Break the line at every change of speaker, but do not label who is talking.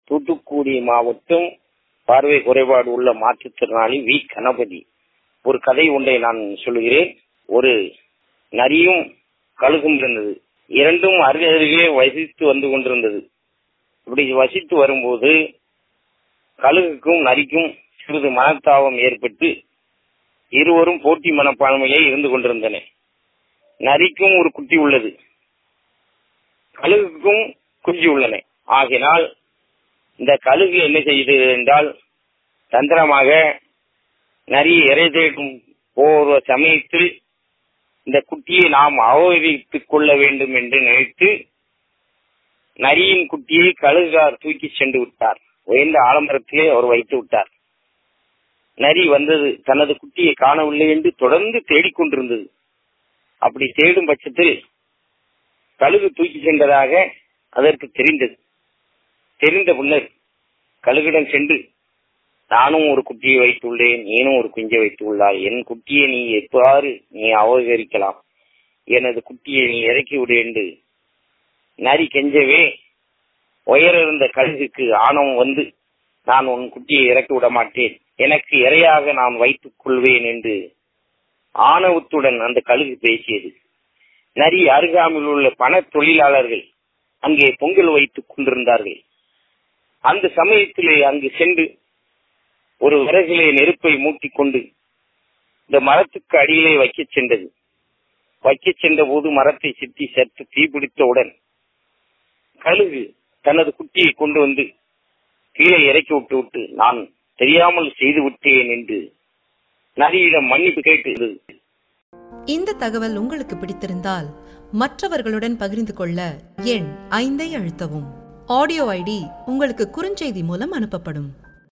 தூத்துக்குடி மாவட்டம் பார்வை குறைபாடு உள்ள மாற்றுத்திறனாளி வி கணபதி ஒரு கதை ஒன்றை நான் சொல்லுகிறேன் ஒரு நரியும் கழுகும் இருந்தது இரண்டும் அருகே அருகே வசித்து வந்து கொண்டிருந்தது இப்படி வசித்து வரும்போது கழுகுக்கும் நரிக்கும் சிறிது மனத்தாபம் ஏற்பட்டு இருவரும் போட்டி மனப்பான்மையிலே இருந்து கொண்டிருந்தன நரிக்கும் ஒரு குட்டி உள்ளது கழுகுக்கும் குஞ்சு உள்ளன ஆகினால் இந்த கழுகு என்ன செய்தது என்றால் தந்திரமாக நரி இறை தேடும் போற சமயத்தில் இந்த குட்டியை நாம் அபகரித்துக் கொள்ள வேண்டும் என்று நினைத்து நரியின் குட்டியை கழுகார் தூக்கி சென்று விட்டார் உயர்ந்த ஆலமரத்திலே அவர் வைத்து விட்டார் நரி வந்தது தனது குட்டியை காணவில்லை என்று தொடர்ந்து தேடிக்கொண்டிருந்தது அப்படி தேடும் பட்சத்தில் கழுகு தூக்கி சென்றதாக அதற்கு தெரிந்தது தெரிந்த பின்னர் கழுகிடம் சென்று நானும் ஒரு குட்டியை வைத்துள்ளேன் நீனும் ஒரு குஞ்சை வைத்துள்ளாய் என் குட்டியை நீ எவ்வாறு நீ அபகரிக்கலாம் எனது குட்டியை நீ இறக்கி விடு என்று நரி கெஞ்சவே உயர இருந்த கழுகுக்கு ஆணவம் வந்து நான் உன் குட்டியை இறக்கி விட மாட்டேன் எனக்கு இரையாக நான் வைத்துக் கொள்வேன் என்று ஆணவத்துடன் அந்த கழுகு பேசியது நரி அருகாமையில் உள்ள பண தொழிலாளர்கள் அங்கே பொங்கல் வைத்துக் கொண்டிருந்தார்கள் அந்த சமயத்திலே அங்கு சென்று ஒரு விறகிலே நெருப்பை மூட்டிக் கொண்டு இந்த மரத்துக்கு அடியிலே வைக்கச் சென்றது வைக்கச் சென்ற போது மரத்தை சித்தி சற்று தீபிடித்தவுடன் கழுகு தனது குட்டியை கொண்டு வந்து கீழே இறக்கி விட்டு விட்டு நான் தெரியாமல் செய்து விட்டேன் என்று நரியிடம் மன்னிப்பு கேட்டது
இந்த தகவல் உங்களுக்கு பிடித்திருந்தால் மற்றவர்களுடன் பகிர்ந்து கொள்ள எண் ஐந்தை அழுத்தவும் ஆடியோ ஐடி உங்களுக்கு குறுஞ்செய்தி மூலம் அனுப்பப்படும்